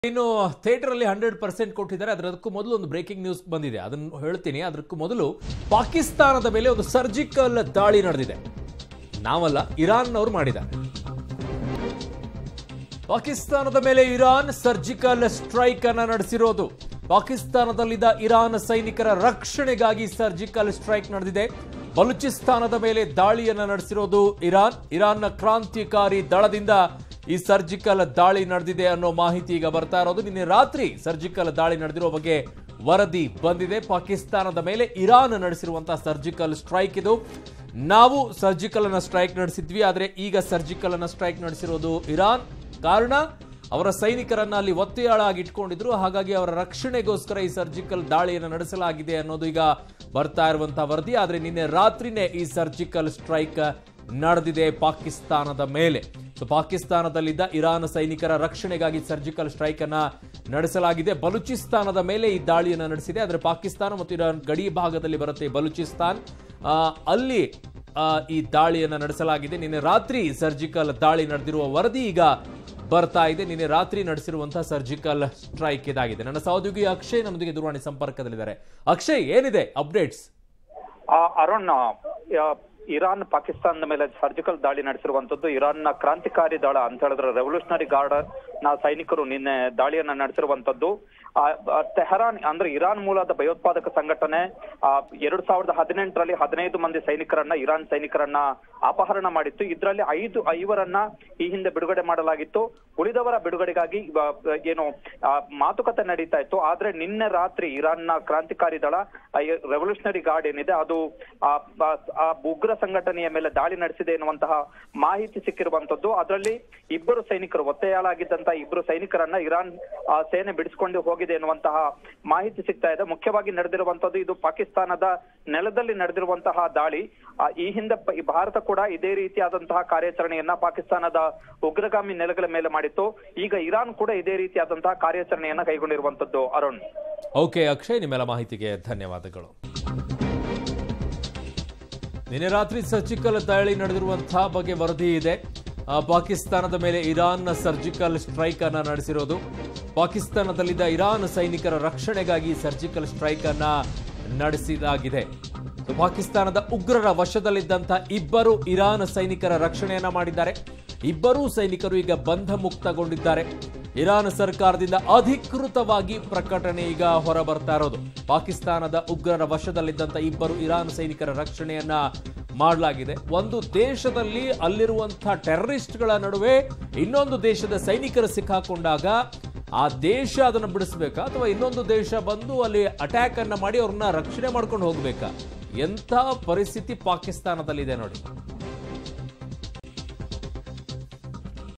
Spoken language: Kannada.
ಇನ್ನು ಥಿಯೇಟರ್ ಅಲ್ಲಿ ಹಂಡ್ರೆಡ್ ಪರ್ಸೆಂಟ್ ಕೊಟ್ಟಿದ್ದಾರೆ ಅದಕ್ಕೂ ಮೊದಲು ಒಂದು ಬ್ರೇಕಿಂಗ್ ನ್ಯೂಸ್ ಬಂದಿದೆ ಅದನ್ನು ಹೇಳ್ತೀನಿ ಅದಕ್ಕೂ ಮೊದಲು ಪಾಕಿಸ್ತಾನದ ಮೇಲೆ ಒಂದು ಸರ್ಜಿಕಲ್ ದಾಳಿ ನಡೆದಿದೆ ನಾವಲ್ಲ ಇರಾನ್ ಅವರು ಮಾಡಿದ್ದಾರೆ ಪಾಕಿಸ್ತಾನದ ಮೇಲೆ ಇರಾನ್ ಸರ್ಜಿಕಲ್ ಸ್ಟ್ರೈಕ್ ಅನ್ನ ನಡೆಸಿರೋದು ಪಾಕಿಸ್ತಾನದಲ್ಲಿದ್ದ ಇರಾನ್ ಸೈನಿಕರ ರಕ್ಷಣೆಗಾಗಿ ಸರ್ಜಿಕಲ್ ಸ್ಟ್ರೈಕ್ ನಡೆದಿದೆ ಬಲೂಚಿಸ್ತಾನದ ಮೇಲೆ ದಾಳಿಯನ್ನ ನಡೆಸಿರೋದು ಇರಾನ್ ಇರಾನ್ನ ಕ್ರಾಂತಿಕಾರಿ ದಳದಿಂದ ಈ ಸರ್ಜಿಕಲ್ ದಾಳಿ ನಡೆದಿದೆ ಅನ್ನೋ ಮಾಹಿತಿ ಈಗ ಬರ್ತಾ ಇರೋದು ನಿನ್ನೆ ರಾತ್ರಿ ಸರ್ಜಿಕಲ್ ದಾಳಿ ನಡೆದಿರೋ ಬಗ್ಗೆ ವರದಿ ಬಂದಿದೆ ಪಾಕಿಸ್ತಾನದ ಮೇಲೆ ಇರಾನ್ ನಡೆಸಿರುವಂತಹ ಸರ್ಜಿಕಲ್ ಸ್ಟ್ರೈಕ್ ಇದು ನಾವು ಸರ್ಜಿಕಲ್ ಅನ್ನ ಸ್ಟ್ರೈಕ್ ನಡೆಸಿದ್ವಿ ಆದ್ರೆ ಈಗ ಸರ್ಜಿಕಲ್ ಅನ್ನ ಸ್ಟ್ರೈಕ್ ನಡೆಸಿರೋದು ಇರಾನ್ ಕಾರಣ ಅವರ ಸೈನಿಕರನ್ನ ಅಲ್ಲಿ ಒತ್ತೆಯಾಳಾಗಿ ಇಟ್ಕೊಂಡಿದ್ರು ಹಾಗಾಗಿ ಅವರ ರಕ್ಷಣೆಗೋಸ್ಕರ ಈ ಸರ್ಜಿಕಲ್ ದಾಳಿಯನ್ನು ನಡೆಸಲಾಗಿದೆ ಅನ್ನೋದು ಈಗ ಬರ್ತಾ ಇರುವಂತಹ ವರದಿ ಆದ್ರೆ ನಿನ್ನೆ ರಾತ್ರಿನೇ ಈ ಸರ್ಜಿಕಲ್ ಸ್ಟ್ರೈಕ್ ನಡೆದಿದೆ ಪಾಕಿಸ್ತಾನದ ಮೇಲೆ ಸೊ ಪಾಕಿಸ್ತಾನದಲ್ಲಿದ್ದ ಇರಾನ್ ಸೈನಿಕರ ರಕ್ಷಣೆಗಾಗಿ ಸರ್ಜಿಕಲ್ ಸ್ಟ್ರೈಕ್ ಅನ್ನ ನಡೆಸಲಾಗಿದೆ ಬಲೂಚಿಸ್ತಾನದ ಮೇಲೆ ಈ ದಾಳಿಯನ್ನು ನಡೆಸಿದೆ ಆದರೆ ಪಾಕಿಸ್ತಾನ ಮತ್ತು ಇರಾನ್ ಗಡಿ ಭಾಗದಲ್ಲಿ ಬರುತ್ತೆ ಈ ಬಲೂಚಿಸ್ತಾನ್ ಆ, ಅಲ್ಲಿ ಆ, ಈ ದಾಳಿಯನ್ನು ನಡೆಸಲಾಗಿದೆ ನಿನ್ನೆ ರಾತ್ರಿ ಸರ್ಜಿಕಲ್ ದಾಳಿ ನಡೆದಿರುವ ವರದಿ ಈಗ ಬರ್ತಾ ಇದೆ ನಿನ್ನೆ ರಾತ್ರಿ ನಡೆಸಿರುವಂತಹ ಸರ್ಜಿಕಲ್ ಸ್ಟ್ರೈಕ್ ಇದಾಗಿದೆ ನನ್ನ ಸಹೋದ್ಯೋಗಿ ಅಕ್ಷಯ್ ನಮ್ಮೊಂದಿಗೆ ದೂರವಾಣಿ ಸಂಪರ್ಕದಲ್ಲಿದ್ದಾರೆ ಅಕ್ಷಯ್ ಏನಿದೆ ಅಪ್ಡೇಟ್ಸ್ ಆ, ಅರುಣ್ ಆ, ಇರಾನ್ ಪಾಕಿಸ್ತಾನದ ಮೇಲೆ ಸರ್ಜಿಕಲ್ ದಾಳಿ ನಡೆಸಿರುವಂತದ್ದು ಇರಾನ್ನ ಕ್ರಾಂತಿಕಾರಿ ದಳ ಅಂತ ಹೇಳಿದ್ರೆ ರೆವಲ್ಯೂಷನರಿ ಗಾರ್ಡ್ ನ ಸೈನಿಕರು ನಿನ್ನೆ ದಾಳಿಯನ್ನ ನಡೆಸಿರುವಂತದ್ದು ಆ, ಆ, ತೆಹರಾನ್ ಅಂದ್ರೆ ಇರಾನ್ ಮೂಲದ ಭಯೋತ್ಪಾದಕ ಸಂಘಟನೆ ಆ, ಎರಡ್ ಸಾವಿರದ ಹದಿನೆಂಟರಲ್ಲಿ ಹದಿನೈದು ಮಂದಿ ಸೈನಿಕರನ್ನ ಇರಾನ್ ಸೈನಿಕರನ್ನ ಅಪಹರಣ ಮಾಡಿತ್ತು ಇದರಲ್ಲಿ ಐದು ಐವರನ್ನ ಈ ಹಿಂದೆ ಬಿಡುಗಡೆ ಮಾಡಲಾಗಿತ್ತು ಉಳಿದವರ ಬಿಡುಗಡೆಗಾಗಿ ಇವ- ಏನು ಆ, ಮಾತುಕತೆ ನಡೀತಾ ಇತ್ತು ಆದ್ರೆ ನಿನ್ನೆ ರಾತ್ರಿ ಇರಾನ್ನ ಕ್ರಾಂತಿಕಾರಿ ದಳ ರೆವಲ್ಯೂಷನರಿ ಗಾರ್ಡ್ ಏನಿದೆ ಅದು ಆ ಆ- ಆ ಉಗ್ರ ಸಂಘಟನೆಯ ಮೇಲೆ ದಾಳಿ ನಡೆಸಿದೆ ಎನ್ನುವಂತಹ ಮಾಹಿತಿ ಸಿಕ್ಕಿರುವಂತದ್ದು ಅದರಲ್ಲಿ ಇಬ್ಬರು ಸೈನಿಕರು ಒತ್ತೆಯಾಳಾಗಿದ್ದಂತಹ ಇಬ್ಬರು ಸೈನಿಕರನ್ನ ಇರಾನ್ ಆ, ಸೇನೆ ಬಿಡಿಸಿಕೊಂಡು ಹೋಗಿದೆ ಎನ್ನುವಂತಹ ಮಾಹಿತಿ ಸಿಗ್ತಾ ಇದೆ ಮುಖ್ಯವಾಗಿ ನಡೆದಿರುವಂತದ್ದು ಇದು ಪಾಕಿಸ್ತಾನದ ನೆಲದಲ್ಲಿ ನಡೆದಿರುವಂತಹ ದಾಳಿ ಆ, ಈ ಹಿಂದೆ ಪ- ಈ ಭಾರತ ಕೂಡ ಇದೇ ರೀತಿಯಾದಂತಹ ಕಾರ್ಯಾಚರಣೆಯನ್ನ ಪಾಕಿಸ್ತಾನದ ಉಗ್ರಗಾಮಿ ನೆಲೆಗಳ ಮೇಲೆ ಮಾಡಿತ್ತು ಈಗ ಇರಾನ್ ಕೂಡ ಇದೇ ರೀತಿಯಾದಂತಹ ಕಾರ್ಯಾಚರಣೆಯನ್ನ ಕೈಗೊಂಡಿರುವಂತದ್ದು ಅರುಣ್ ಓಕೆ ಅಕ್ಷಯ್ ನಿಮ್ಮೆಲ್ಲ ಮಾಹಿತಿಗೆ ಧನ್ಯವಾದಗಳು ನಿನ್ನೆ ರಾತ್ರಿ ಸರ್ಜಿಕಲ್ ದಾಳಿ ನಡೆದಿರುವಂತಹ ಬಗ್ಗೆ ವರದಿ ಇದೆ ಆ, ಪಾಕಿಸ್ತಾನದ ಮೇಲೆ ಇರಾನ್ ಸರ್ಜಿಕಲ್ ಸ್ಟ್ರೈಕ್ ಅನ್ನ ನಡೆಸಿರೋದು ಪಾಕಿಸ್ತಾನದಲ್ಲಿದ್ದ ಇರಾನ್ ಸೈನಿಕರ ರಕ್ಷಣೆಗಾಗಿ ಸರ್ಜಿಕಲ್ ಸ್ಟ್ರೈಕ್ ಅನ್ನ ನಡೆಸಲಾಗಿದೆ ಸೊ, ಪಾಕಿಸ್ತಾನದ ಉಗ್ರರ ವಶದಲ್ಲಿದ್ದಂತಹ ಇಬ್ಬರು ಇರಾನ್ ಸೈನಿಕರ ರಕ್ಷಣೆಯನ್ನ ಮಾಡಿದ್ದಾರೆ ಇಬ್ಬರೂ ಸೈನಿಕರು ಈಗ ಬಂಧ ಮುಕ್ತಗೊಂಡಿದ್ದಾರೆ ಇರಾನ್ ಸರ್ಕಾರದಿಂದ ಅಧಿಕೃತವಾಗಿ ಪ್ರಕಟಣೆ ಈಗ ಹೊರ ಬರ್ತಾ ಇರೋದು ಪಾಕಿಸ್ತಾನದ ಉಗ್ರರ ವಶದಲ್ಲಿದ್ದಂತ ಇಬ್ಬರು ಇರಾನ್ ಸೈನಿಕರ ರಕ್ಷಣೆಯನ್ನ ಮಾಡಲಾಗಿದೆ ಒಂದು ದೇಶದಲ್ಲಿ ಅಲ್ಲಿರುವಂತಹ ಟೆರರಿಸ್ಟ್ಗಳ ನಡುವೆ ಇನ್ನೊಂದು ದೇಶದ ಸೈನಿಕರು ಸಿಕ್ಕಾಕೊಂಡಾಗ ಆ ದೇಶ ಅದನ್ನು ಬಿಡಿಸ್ಬೇಕಾ ಅಥವಾ ಇನ್ನೊಂದು ದೇಶ ಬಂದು ಅಲ್ಲಿ ಅಟ್ಯಾಕ್ ಅನ್ನ ಮಾಡಿ ಅವ್ರನ್ನ ರಕ್ಷಣೆ ಮಾಡ್ಕೊಂಡು ಹೋಗ್ಬೇಕಾ ಎಂಥ ಪರಿಸ್ಥಿತಿ ಪಾಕಿಸ್ತಾನದಲ್ಲಿದೆ ನೋಡಿ